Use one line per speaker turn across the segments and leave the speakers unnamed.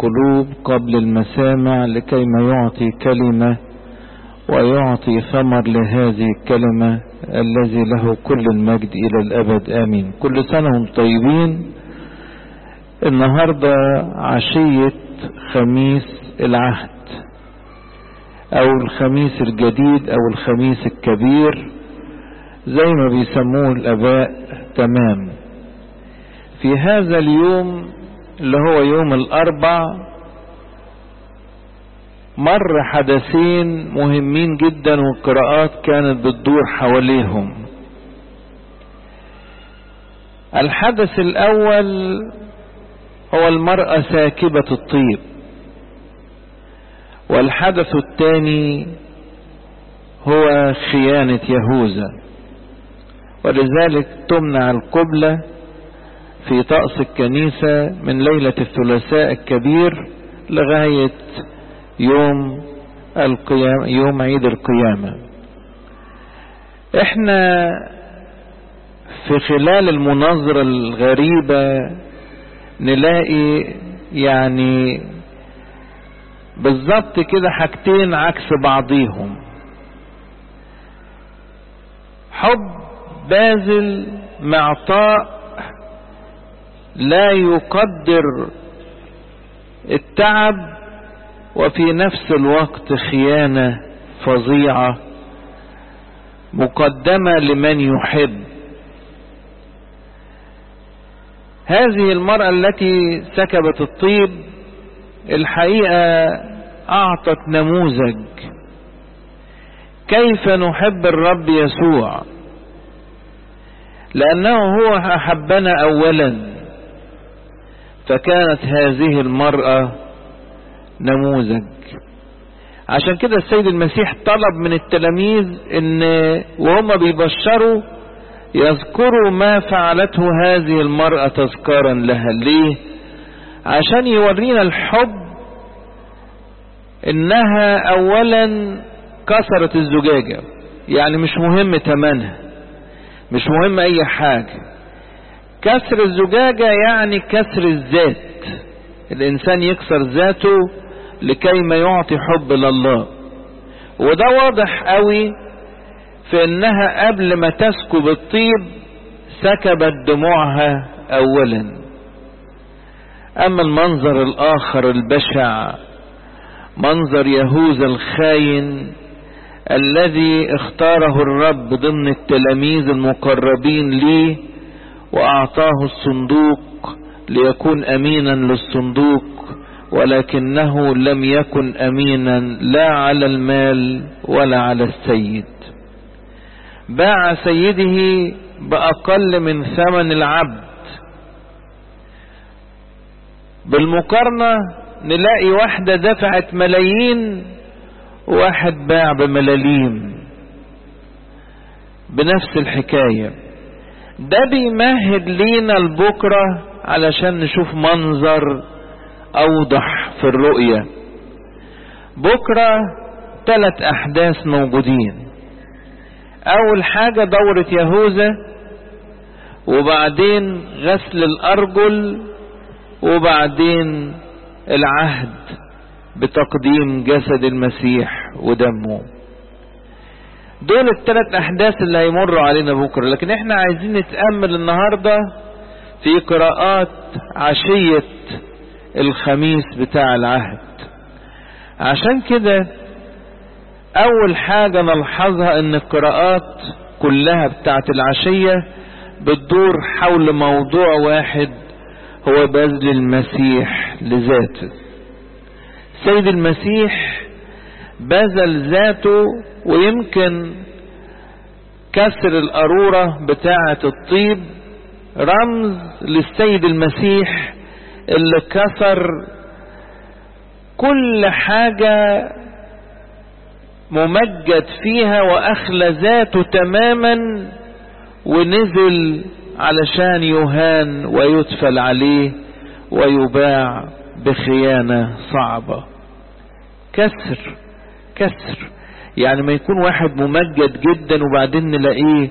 القلوب قبل المسامع لكيما يعطي كلمة ويعطي ثمر لهذه الكلمة الذي له كل المجد إلى الأبد آمين كل سنة وانتم طيبين النهاردة عشية خميس العهد أو الخميس الجديد أو الخميس الكبير زي ما بيسموه الآباء تمام في هذا اليوم اللي هو يوم الأربع مر حدثين مهمين جدا والقراءات كانت بتدور حواليهم الحدث الأول هو المرأة ساكبة الطيب والحدث الثاني هو خيانة يهوذا ولذلك تمنع القبلة في طقس الكنيسة من ليلة الثلاثاء الكبير لغاية يوم القيامة يوم عيد القيامة احنا في خلال المناظرة الغريبة نلاقي يعني بالظبط كده حاجتين عكس بعضيهم حب باذل معطاء لا يقدر التعب وفي نفس الوقت خيانة فظيعة مقدمة لمن يحب هذه المرأة التي سكبت الطيب الحقيقة أعطت نموذج كيف نحب الرب يسوع لأنه هو أحبنا أولا فكانت هذه المرأة نموذج عشان كده السيد المسيح طلب من التلاميذ ان وهم بيبشروا يذكروا ما فعلته هذه المرأة تذكارا لها ليه عشان يورينا الحب انها اولا كسرت الزجاجة يعني مش مهم تمنها مش مهم اي حاجة كسر الزجاجة يعني كسر الذات الانسان يكسر ذاته لكي ما يعطي حب لله وده واضح قوي في انها قبل ما تسكب الطيب سكبت دموعها اولا اما المنظر الاخر البشع منظر يهوذا الخاين الذي اختاره الرب ضمن التلاميذ المقربين ليه واعطاه الصندوق ليكون امينا للصندوق ولكنه لم يكن امينا لا على المال ولا على السيد باع سيده باقل من ثمن العبد بالمقارنة نلاقي واحدة دفعت ملايين وواحد باع بملاليم بنفس الحكاية ده بيمهد لينا لبكرة علشان نشوف منظر اوضح في الرؤية بكرة ثلاث احداث موجودين اول حاجة دورة يهوذا وبعدين غسل الارجل وبعدين العهد بتقديم جسد المسيح ودمه دول الثلاث احداث اللي هيمروا علينا بكرة لكن احنا عايزين نتأمل النهاردة في قراءات عشية الخميس بتاع العهد عشان كده اول حاجة نلحظها ان القراءات كلها بتاعت العشية بتدور حول موضوع واحد هو بذل المسيح لذاته سيد المسيح بذل ذاته ويمكن كسر القارورة بتاعة الطيب رمز للسيد المسيح اللي كسر كل حاجة ممجد فيها واخلى ذاته تماما ونزل علشان يهان ويدفل عليه ويباع بخيانة صعبة كسر كسر يعني ما يكون واحد ممجد جدا وبعدين نلاقيه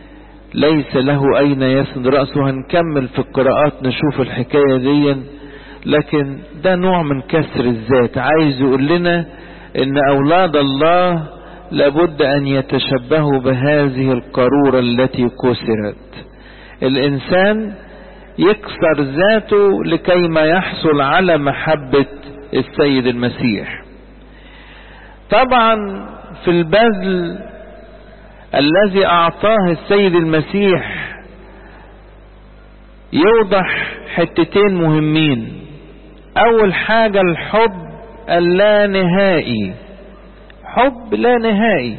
ليس له اين يسند رأسه هنكمل في القراءات نشوف الحكاية دي لكن ده نوع من كسر الذات عايز يقول لنا ان اولاد الله لابد ان يتشبهوا بهذه القارورة التي كسرت الانسان يكسر ذاته لكي ما يحصل على محبة السيد المسيح طبعا في البذل الذي اعطاه السيد المسيح يوضح حتتين مهمين اول حاجة الحب اللانهائي حب لا نهائي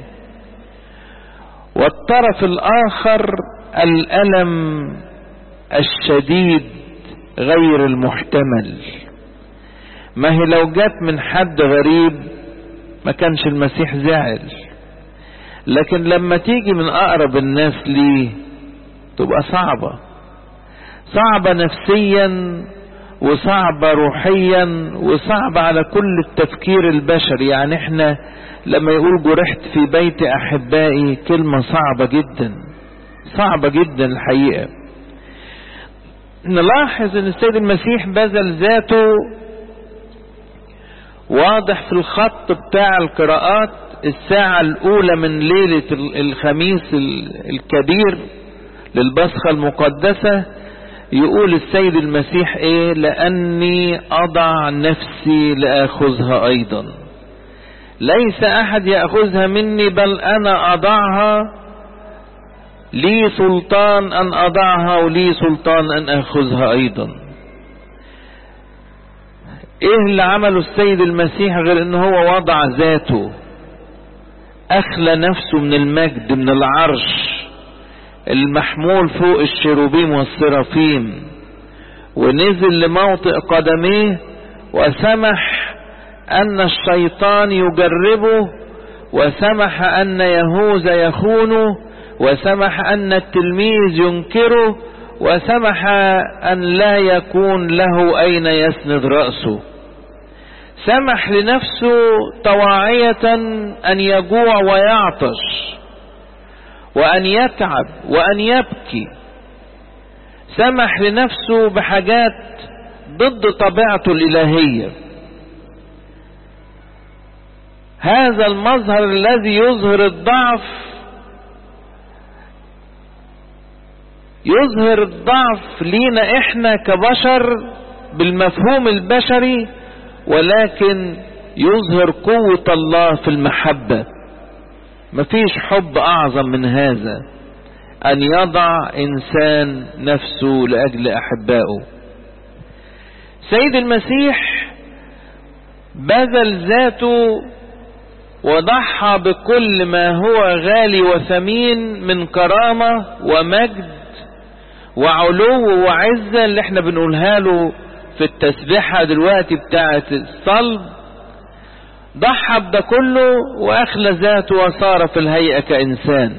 والطرف الاخر الالم الشديد غير المحتمل ما هي لو جت من حد غريب ما كانش المسيح زعل لكن لما تيجي من اقرب الناس ليه تبقى صعبة صعبة نفسيا وصعبة روحيا وصعبة على كل التفكير البشري يعني احنا لما يقول جرحت في بيت احبائي كلمة صعبة جدا صعبة جدا الحقيقة نلاحظ ان السيد المسيح بذل ذاته واضح في الخط بتاع القراءات الساعة الاولى من ليلة الخميس الكبير للبصخة المقدسة يقول السيد المسيح ايه لاني اضع نفسي لاخذها ايضا ليس احد ياخذها مني بل انا اضعها لي سلطان ان اضعها ولي سلطان ان اخذها ايضا ايه اللي عمله السيد المسيح غير ان هو وضع ذاته اخلى نفسه من المجد من العرش المحمول فوق الشروبيم والسرافيم ونزل لموطئ قدميه وسمح ان الشيطان يجربه وسمح ان يهوذا يخونه وسمح ان التلميذ ينكره وسمح ان لا يكون له اين يسند رأسه سمح لنفسه طواعية ان يجوع ويعطش وان يتعب وان يبكي سمح لنفسه بحاجات ضد طبيعته الالهية هذا المظهر الذي يظهر الضعف يظهر الضعف لينا احنا كبشر بالمفهوم البشري ولكن يظهر قوة الله في المحبة مفيش حب اعظم من هذا ان يضع انسان نفسه لاجل احبائه سيد المسيح بذل ذاته وضحى بكل ما هو غالي وثمين من كرامة ومجد وعلو وعزة اللي احنا بنقولها له في التسبيحة دلوقتي بتاعة الصلب ضحى بده كله واخلى ذاته وصار في الهيئة كإنسان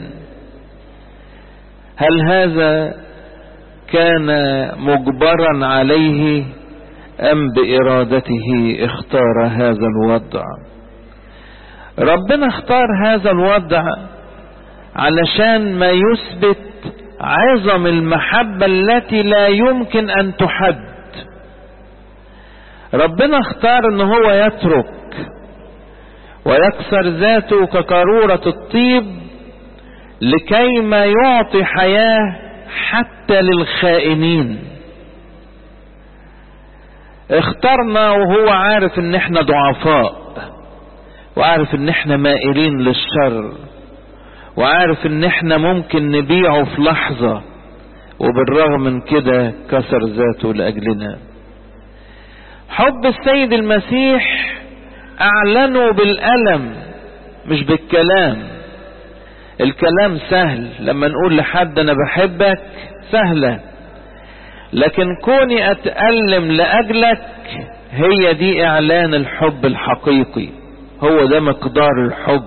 هل هذا كان مجبرا عليه ام بارادته اختار هذا الوضع ربنا اختار هذا الوضع علشان ما يثبت عظم المحبة التي لا يمكن ان تحد ربنا اختار ان هو يترك ويكسر ذاته كقارورة الطيب لكي ما يعطي حياة حتى للخائنين اخترنا وهو عارف ان احنا ضعفاء وعارف ان احنا مائلين للشر وعارف ان احنا ممكن نبيعه في لحظة وبالرغم من كده كسر ذاته لأجلنا حب السيد المسيح اعلنوا بالألم مش بالكلام الكلام سهل لما نقول لحد انا بحبك سهلة لكن كوني اتألم لأجلك هي دي اعلان الحب الحقيقي هو ده مقدار الحب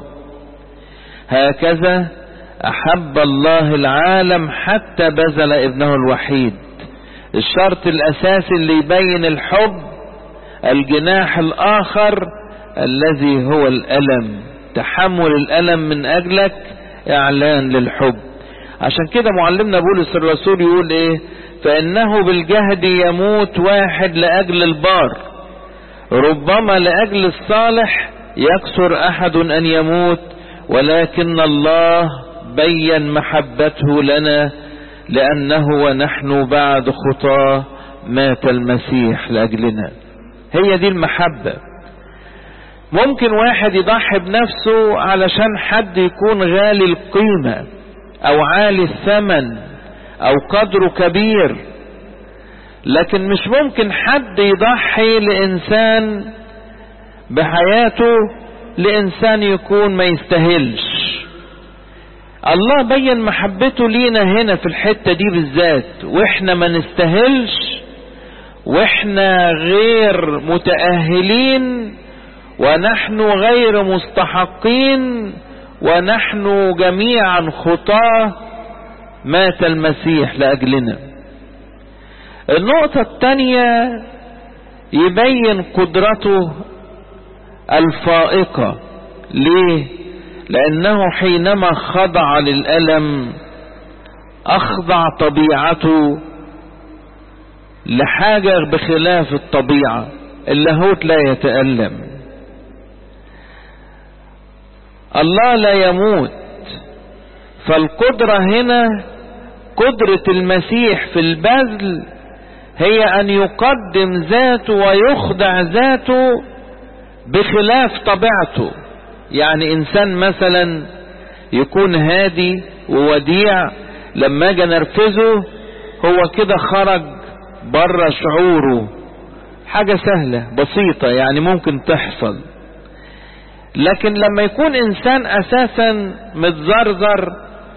هكذا احب الله العالم حتى بذل ابنه الوحيد الشرط الاساسي اللي يبين الحب الجناح الاخر الذي هو الالم تحمل الالم من اجلك اعلان للحب عشان كده معلمنا بولس الرسول يقول ايه فإنه بالجهد يموت واحد لأجل البار ربما لأجل الصالح يكسر أحد أن يموت ولكن الله بين محبته لنا لأنه ونحن بعد خطاه مات المسيح لأجلنا هي دي المحبة ممكن واحد يضحي بنفسه علشان حد يكون غالي القيمة او عالي الثمن او قدره كبير لكن مش ممكن حد يضحي لانسان بحياته لانسان يكون ما يستاهلش الله بين محبته لينا هنا في الحتة دي بالذات واحنا ما نستاهلش واحنا غير متأهلين ونحن غير مستحقين ونحن جميعا خطاه مات المسيح لأجلنا النقطة الثانية يبين قدرته الفائقة ليه لأنه حينما خضع للألم أخضع طبيعته لحاجة بخلاف الطبيعة اللاهوت لا يتألم الله لا يموت فالقدرة هنا قدرة المسيح في البذل هي أن يقدم ذاته ويخضع ذاته بخلاف طبيعته يعني إنسان مثلا يكون هادي ووديع لما اجي نرفزه هو كده خرج بره شعوره حاجة سهلة بسيطة يعني ممكن تحصل لكن لما يكون انسان اساسا متزرزر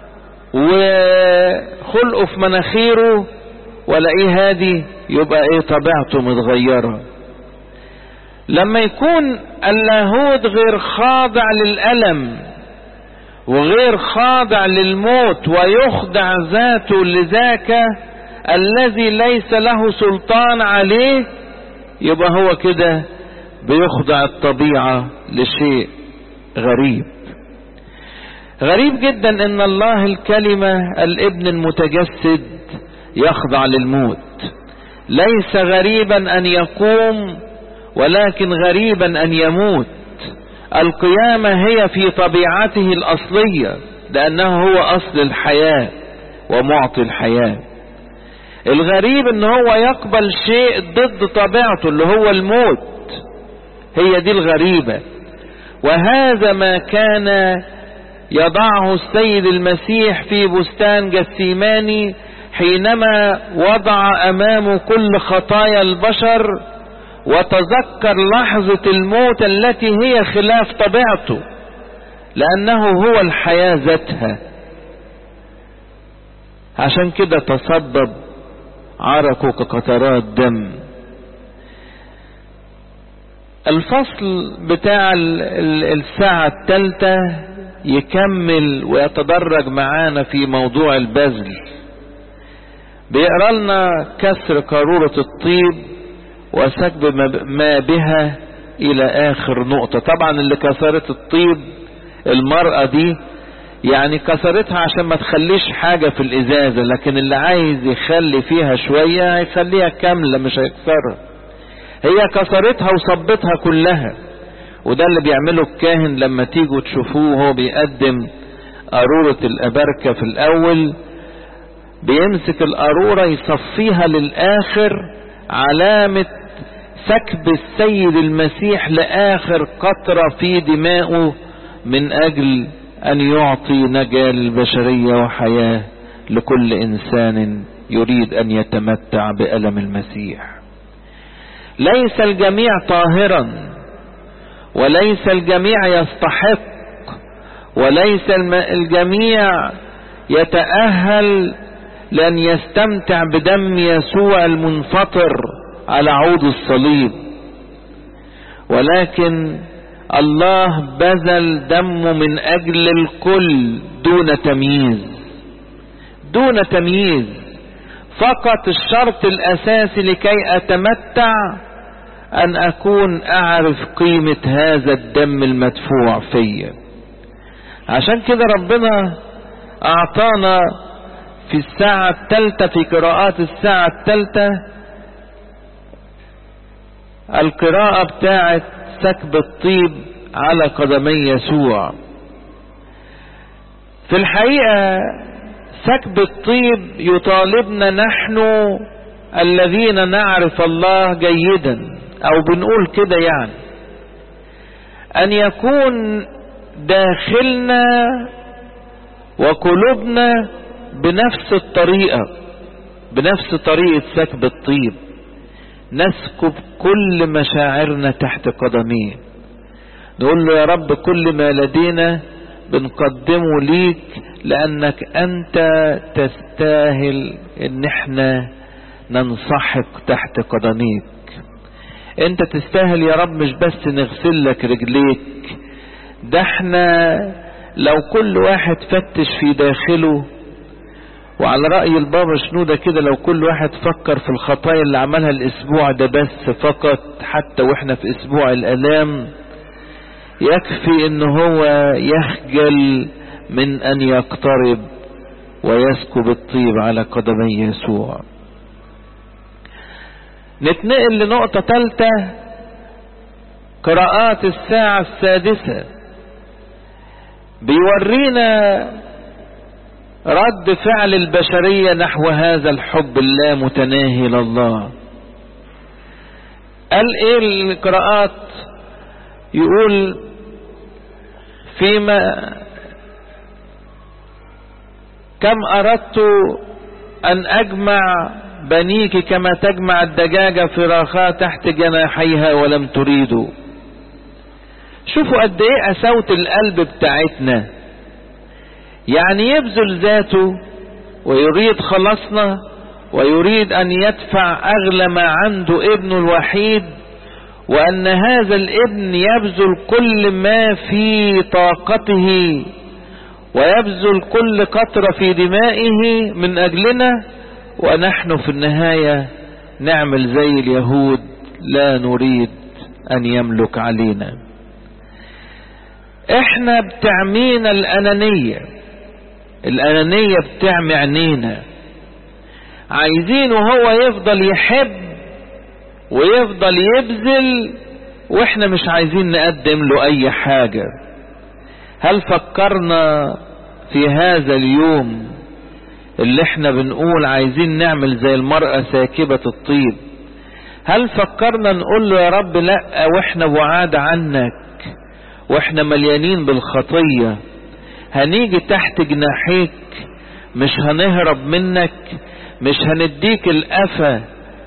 وخلقه في مناخيره ولاقيه هادي يبقى ايه طبيعته متغيرة لما يكون اللاهوت غير خاضع للألم وغير خاضع للموت ويخضع ذاته لذاك الذي ليس له سلطان عليه يبقى هو كده بيخضع الطبيعة لشيء غريب غريب جدا ان الله الكلمة الابن المتجسد يخضع للموت ليس غريبا ان يقوم ولكن غريبا ان يموت القيامة هي في طبيعته الاصلية لانه هو اصل الحياة ومعطي الحياة الغريب ان هو يقبل شيء ضد طبيعته اللي هو الموت هي دي الغريبة وهذا ما كان يضعه السيد المسيح في بستان جثيماني حينما وضع امامه كل خطايا البشر وتذكر لحظة الموت التي هي خلاف طبيعته لانه هو الحياة ذاتها عشان كده تصبب عرقه كقطرات دم الفصل بتاع الساعة الثالثة يكمل ويتدرج معانا في موضوع البذل بيقرا لنا كسر قارورة الطيب وسكب ما بها الى اخر نقطة طبعا اللي كسرت الطيب المرأة دي يعني كسرتها عشان ما تخليش حاجة في الازازة لكن اللي عايز يخلي فيها شوية هيخليها كاملة مش هيكسرها هي كسرتها وصبتها كلها وده اللي بيعمله الكاهن لما تيجوا تشوفوه هو بيقدم قارورة الأبركة في الأول بيمسك القارورة يصفيها للآخر علامة سكب السيد المسيح لآخر قطرة في دمائه من أجل أن يعطي نجاة للبشرية وحياة لكل إنسان يريد أن يتمتع بألم المسيح ليس الجميع طاهرا وليس الجميع يستحق وليس الجميع يتأهل لأن يستمتع بدم يسوع المنفطر على عود الصليب ولكن الله بذل دمه من أجل الكل دون تمييز دون تمييز فقط الشرط الأساسي لكي أتمتع أن أكون أعرف قيمة هذا الدم المدفوع فيا عشان كده ربنا أعطانا في الساعة الثالثة في قراءات الساعة الثالثة القراءة بتاعت سكب الطيب على قدمي يسوع في الحقيقة سكب الطيب يطالبنا نحن الذين نعرف الله جيدا او بنقول كده يعني ان يكون داخلنا وقلوبنا بنفس الطريقة بنفس طريقة سكب الطيب نسكب كل مشاعرنا تحت قدميه نقول له يا رب كل ما لدينا بنقدمه ليك لانك انت تستاهل ان احنا ننصحك تحت قدميك انت تستاهل يا رب مش بس نغسل لك رجليك ده احنا لو كل واحد فتش في داخله وعلى رأي البابا شنودة كده لو كل واحد فكر في الخطايا اللي عملها الاسبوع ده بس فقط حتى واحنا في اسبوع الالام يكفي ان هو يخجل من ان يقترب ويسكب الطيب على قدمي يسوع نتنقل لنقطة ثالثة قراءات الساعة السادسة بيورينا رد فعل البشرية نحو هذا الحب اللامتناهي لله قال ايه القراءات يقول فيما كم اردت ان اجمع بنيك كما تجمع الدجاجة فراخها تحت جناحيها ولم تريدوا شوفوا قد ايه قساوة القلب بتاعتنا يعني يبذل ذاته ويريد خلاصنا ويريد ان يدفع اغلى ما عنده ابنه الوحيد وان هذا الابن يبذل كل ما في طاقته ويبذل كل قطرة في دمائه من اجلنا ونحن في النهاية نعمل زي اليهود لا نريد ان يملك علينا احنا بتعمينا الانانية الانانية بتعمي عينينا عايزين وهو يفضل يحب ويفضل يبذل واحنا مش عايزين نقدم له اي حاجة هل فكرنا في هذا اليوم اللي احنا بنقول عايزين نعمل زي المرأة ساكبة الطيب هل فكرنا نقول له يا رب لا واحنا بعاد عنك واحنا مليانين بالخطية هنيجي تحت جناحيك مش هنهرب منك مش هنديك القفا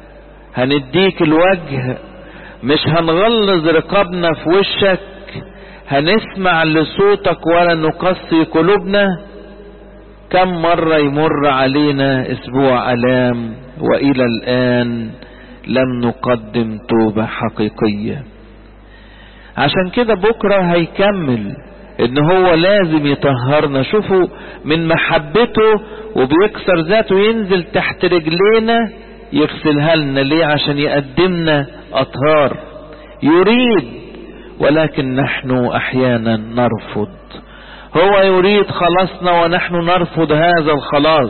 هنديك الوجه مش هنغلظ رقابنا في وشك هنسمع لصوتك ولا نقصي قلوبنا كم مرة يمر علينا اسبوع الام والى الان لم نقدم توبة حقيقية عشان كده بكرة هيكمل ان هو لازم يطهرنا شوفوا من محبته وبيكسر ذاته ينزل تحت رجلينا يغسلها لنا ليه عشان يقدمنا اطهار يريد ولكن نحن احيانا نرفض هو يريد خلاصنا ونحن نرفض هذا الخلاص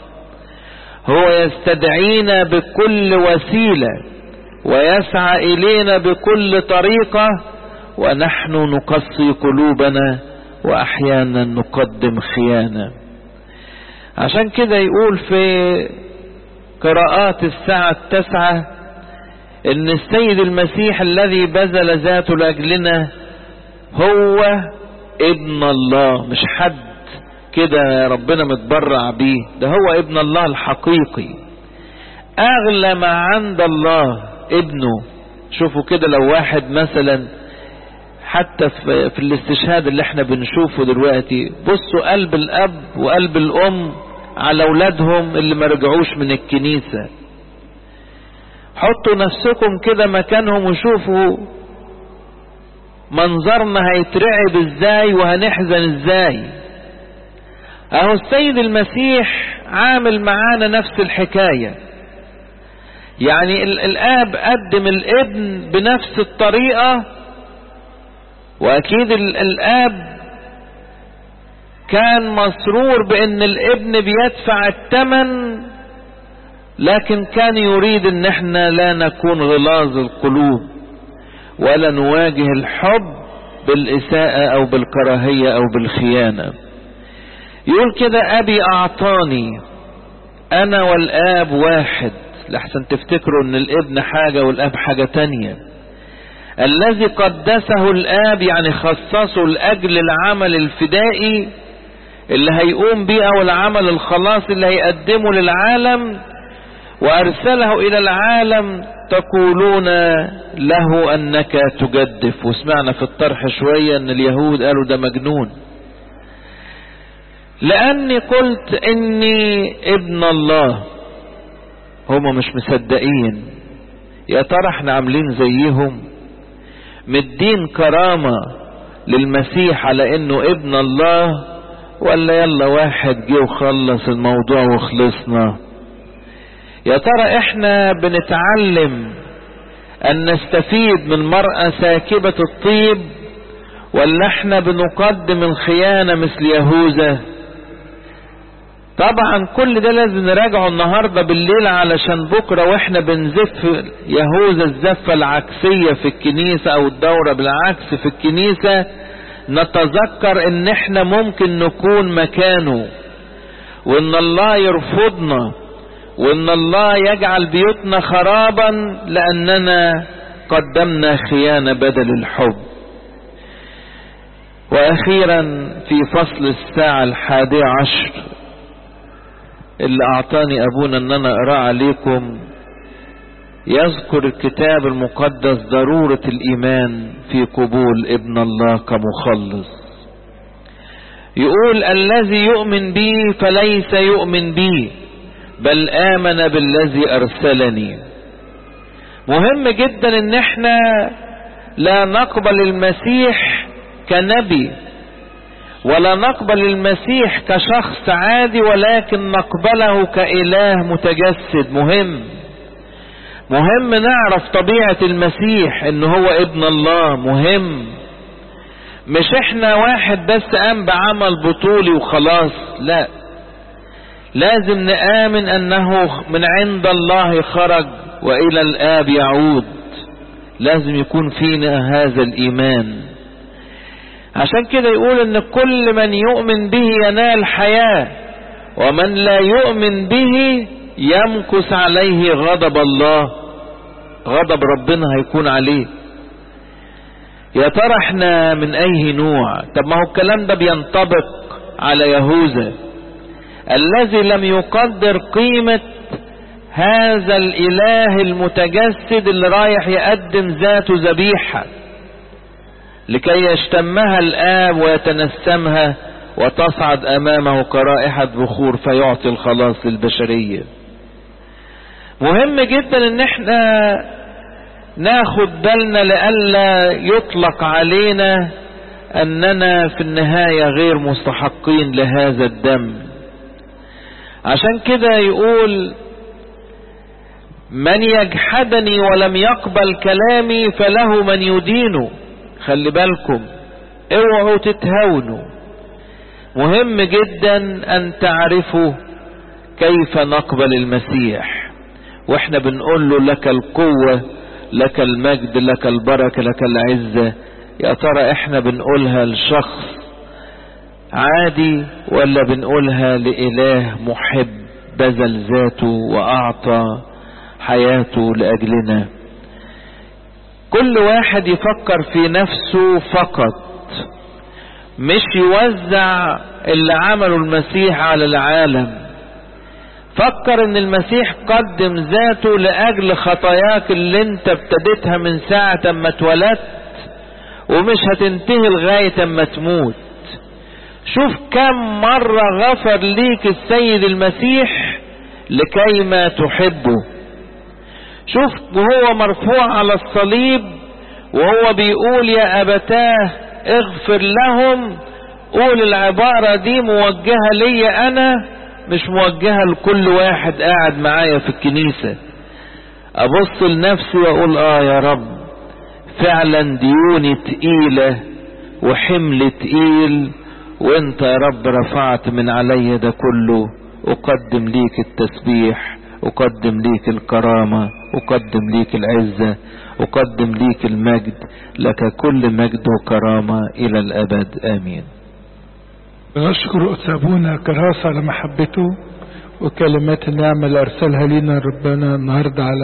هو يستدعينا بكل وسيلة ويسعى الينا بكل طريقة ونحن نقصي قلوبنا واحيانا نقدم خيانة عشان كده يقول في قراءات الساعة التاسعة ان السيد المسيح الذي بذل ذاته لاجلنا هو ابن الله مش حد كده ربنا متبرع بيه ده هو ابن الله الحقيقي اغلى ما عند الله ابنه شوفوا كده لو واحد مثلا حتى في, في الاستشهاد اللي احنا بنشوفه دلوقتي بصوا قلب الاب وقلب الام على اولادهم اللي ما رجعوش من الكنيسة حطوا نفسكم كده مكانهم وشوفوا منظرنا هيترعب ازاي وهنحزن ازاي اهو السيد المسيح عامل معانا نفس الحكاية يعني الاب قدم الابن بنفس الطريقة واكيد الاب كان مسرور بان الابن بيدفع الثمن لكن كان يريد ان احنا لا نكون غلاظ القلوب ولا نواجه الحب بالاساءة او بالكراهية او بالخيانة يقول كده ابي اعطاني انا والاب واحد لحسن تفتكروا ان الابن حاجة والاب حاجة تانية الذي قدسه الاب يعني خصصه لاجل العمل الفدائي اللي هيقوم بيه او العمل الخلاص اللي هيقدمه للعالم وارسله الى العالم تقولون له انك تجدف وسمعنا في الطرح شوية ان اليهود قالوا ده مجنون لاني قلت اني ابن الله هما مش مصدقين يا ترى احنا عاملين زيهم مدين كرامة للمسيح على انه ابن الله ولا يلا واحد جه وخلص الموضوع وخلصنا يا ترى احنا بنتعلم ان نستفيد من مرأة ساكبة الطيب ولا احنا بنقدم الخيانة مثل يهوذا طبعا كل ده لازم نراجعه النهاردة بالليل علشان بكرة واحنا بنزف يهوذا الزفة العكسية في الكنيسة او الدورة بالعكس في الكنيسة نتذكر ان احنا ممكن نكون مكانه وان الله يرفضنا وان الله يجعل بيوتنا خرابا لاننا قدمنا خيانة بدل الحب واخيرا في فصل الساعة الحادية عشر اللي اعطاني ابونا ان انا اقراه عليكم يذكر الكتاب المقدس ضرورة الايمان في قبول ابن الله كمخلص يقول الذي يؤمن بي فليس يؤمن بي بل امن بالذي ارسلني مهم جدا ان احنا لا نقبل المسيح كنبي ولا نقبل المسيح كشخص عادي ولكن نقبله كإله متجسد مهم مهم نعرف طبيعة المسيح ان هو ابن الله مهم مش احنا واحد بس قام بعمل بطولي وخلاص لا لازم نآمن انه من عند الله خرج والى الاب يعود لازم يكون فينا هذا الايمان عشان كده يقول ان كل من يؤمن به ينال حياة ومن لا يؤمن به يمكث عليه غضب الله غضب ربنا هيكون عليه يا ترى احنا من اي نوع طب ما هو الكلام ده بينطبق على يهوذا الذي لم يقدر قيمة هذا الاله المتجسد اللي رايح يقدم ذاته ذبيحه لكي يشتمها الآب ويتنسمها وتصعد أمامه كرائحة بخور فيعطي الخلاص للبشرية مهم جدا ان احنا ناخد بالنا لألا يطلق علينا اننا في النهاية غير مستحقين لهذا الدم عشان كده يقول من يجحدني ولم يقبل كلامي فله من يدينه خلي بالكم اوعوا تتهاونوا مهم جدا ان تعرفوا كيف نقبل المسيح واحنا بنقول له لك القوة لك المجد لك البركة لك العزة يا ترى احنا بنقولها لشخص عادي ولا بنقولها لإله محب بذل ذاته وأعطى حياته لأجلنا كل واحد يفكر في نفسه فقط مش يوزع اللي عمله المسيح على العالم فكر ان المسيح قدم ذاته لاجل خطاياك اللي انت ابتديتها من ساعة ما اتولدت ومش هتنتهي لغاية اما تموت شوف كم مرة غفر ليك السيد المسيح لكي ما تحبه شوف وهو مرفوع على الصليب وهو بيقول يا أبتاه اغفر لهم قول العبارة دي موجهة لي أنا مش موجهة لكل واحد قاعد معايا في الكنيسة أبص لنفسي وأقول آه يا رب فعلا ديوني تقيلة وحمل تقيل وانت يا رب رفعت من علي ده كله اقدم ليك التسبيح اقدم ليك الكرامة اقدم ليك العزة اقدم ليك المجد لك كل مجد وكرامة الى الابد امين
بنشكر أسابونا كراسة على محبته وكلمات النعمة اللي أرسلها لنا ربنا النهاردة على